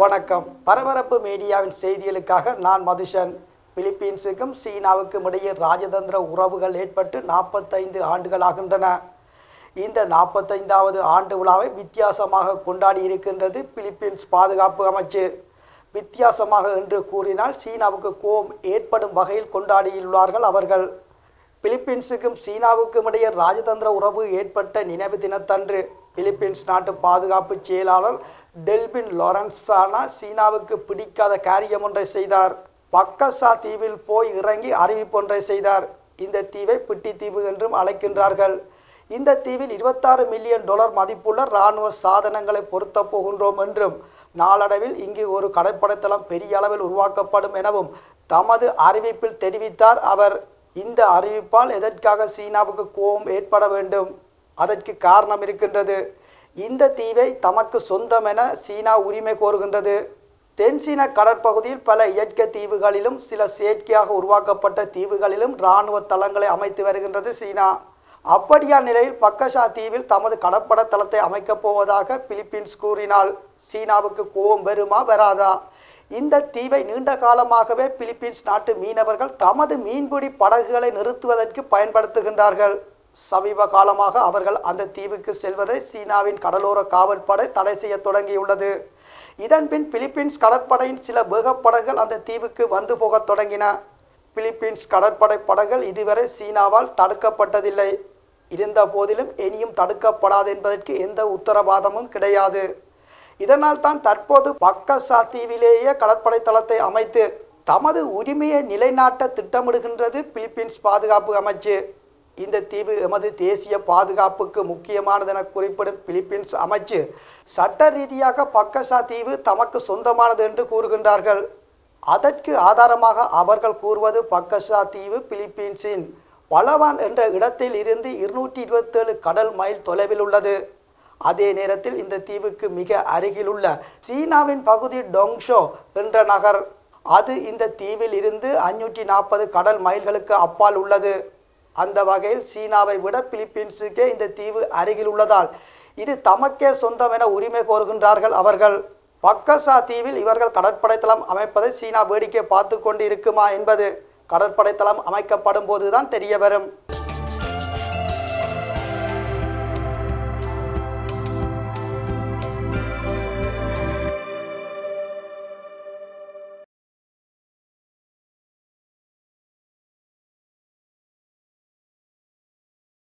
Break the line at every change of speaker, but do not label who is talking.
வணக்கம் பரபரப்பு மீடியாவின் செய்திகளுக்காக நான் மதுஷன் பிலிப்பீன்ஸுக்கும் சீனாவுக்கும் இடையே ராஜதந்திர உறவுகள் ஏற்பட்டு நாற்பத்தைந்து ஆண்டுகளாகின்றன இந்த நாற்பத்தைந்தாவது ஆண்டு விழாவை வித்தியாசமாக கொண்டாடி இருக்கின்றது பிலிப்பீன்ஸ் பாதுகாப்பு அமைச்சு வித்தியாசமாக என்று கூறினால் சீனாவுக்கு கோபம் ஏற்படும் வகையில் கொண்டாடியுள்ளார்கள் அவர்கள் பிலிப்பீன்ஸுக்கும் சீனாவுக்கும் இடையே ராஜதந்திர உறவு ஏற்பட்ட நினைவு தினத்தன்று பிலிப்பீன்ஸ் நாட்டு பாதுகாப்பு செயலாளர் டெல்பின் லாரன்ஸானா சீனாவுக்கு பிடிக்காத காரியம் ஒன்றை செய்தார் பக்கசா தீவில் போய் இறங்கி அறிவிப்பொன்றை செய்தார் இந்த தீவை பிட்டி தீவு என்றும் அழைக்கின்றார்கள் இந்த தீவில் இருபத்தாறு மில்லியன் டாலர் மதிப்புள்ள இராணுவ சாதனங்களை பொருத்தப் போகின்றோம் என்றும் நாளடைவில் இங்கு ஒரு கடற்படைத்தளம் பெரிய அளவில் உருவாக்கப்படும் எனவும் தமது அறிவிப்பில் தெரிவித்தார் அவர் இந்த அறிவிப்பால் எதற்காக சீனாவுக்கு கோபம் ஏற்பட வேண்டும் அதற்கு காரணம் இருக்கின்றது இந்த தீவை தமக்கு சொந்தம் என சீனா உரிமை கோருகின்றது தென்சீன கடற்பகுதியில் பல இயற்கை தீவுகளிலும் சில செயற்கையாக உருவாக்கப்பட்ட தீவுகளிலும் இராணுவ தளங்களை அமைத்து வருகின்றது சீனா அப்படியா நிலையில் பக்கஷா தீவில் தமது கடற்பட தளத்தை அமைக்கப் போவதாக பிலிப்பீன்ஸ் கூறினால் சீனாவுக்கு கோபம் வருமா வராதா இந்த தீவை நீண்ட காலமாகவே பிலிப்பீன்ஸ் நாட்டு மீனவர்கள் தமது மீன்பிடி படகுகளை நிறுத்துவதற்கு பயன்படுத்துகின்றார்கள் சமீப காலமாக அவர்கள் அந்த தீவுக்கு செல்வதை சீனாவின் கடலோர காவல்படை தடை செய்ய தொடங்கியுள்ளது இதன்பின் பிலிப்பீன்ஸ் கடற்படையின் சில வேகப்படகுகள் அந்த தீவுக்கு வந்து போகத் தொடங்கின பிலிப்பீன்ஸ் கடற்படை படகுகள் இதுவரை சீனாவால் தடுக்கப்பட்டதில்லை இருந்த போதிலும் இனியும் தடுக்கப்படாது என்பதற்கு எந்த உத்தரவாதமும் கிடையாது இதனால் தான் தற்போது பக்கசா தீவிலேயே கடற்படை தளத்தை அமைத்து தமது உரிமையை நிலைநாட்ட திட்டமிடுகின்றது பிலிப்பீன்ஸ் பாதுகாப்பு அமைச்சு இந்த தீவு எமது தேசிய பாதுகாப்புக்கு முக்கியமானது என குறிப்பிடும் பிலிப்பீன்ஸ் அமைச்சு சட்ட ரீதியாக பக்கசா தீவு தமக்கு சொந்தமானது என்று கூறுகின்றார்கள் அதற்கு ஆதாரமாக அவர்கள் கூறுவது பக்கசா தீவு பிலிப்பீன்ஸின் பலவான் என்ற இடத்தில் இருந்து இருநூற்றி இருபத்தேழு கடல் மைல் தொலைவில் உள்ளது அதே நேரத்தில் இந்த தீவுக்கு மிக அருகிலுள்ள சீனாவின் பகுதி டொங்ஷோ என்ற நகர் அது இந்த தீவில் இருந்து அஞ்சூற்றி நாற்பது கடல் மைல்களுக்கு அப்பால் உள்ளது அந்த வகையில் சீனாவை விட பிலிப்பீன்ஸுக்கே இந்த தீவு அருகில் உள்ளதால் இது தமக்கே சொந்தம் என உரிமை கோருகின்றார்கள் அவர்கள் பக்கசா தீவில் இவர்கள் கடற்படை தளம் அமைப்பதை சீனா வேடிக்கை பார்த்து கொண்டு இருக்குமா என்பது கடற்படை தளம் அமைக்கப்படும் போதுதான் தெரிய வரும்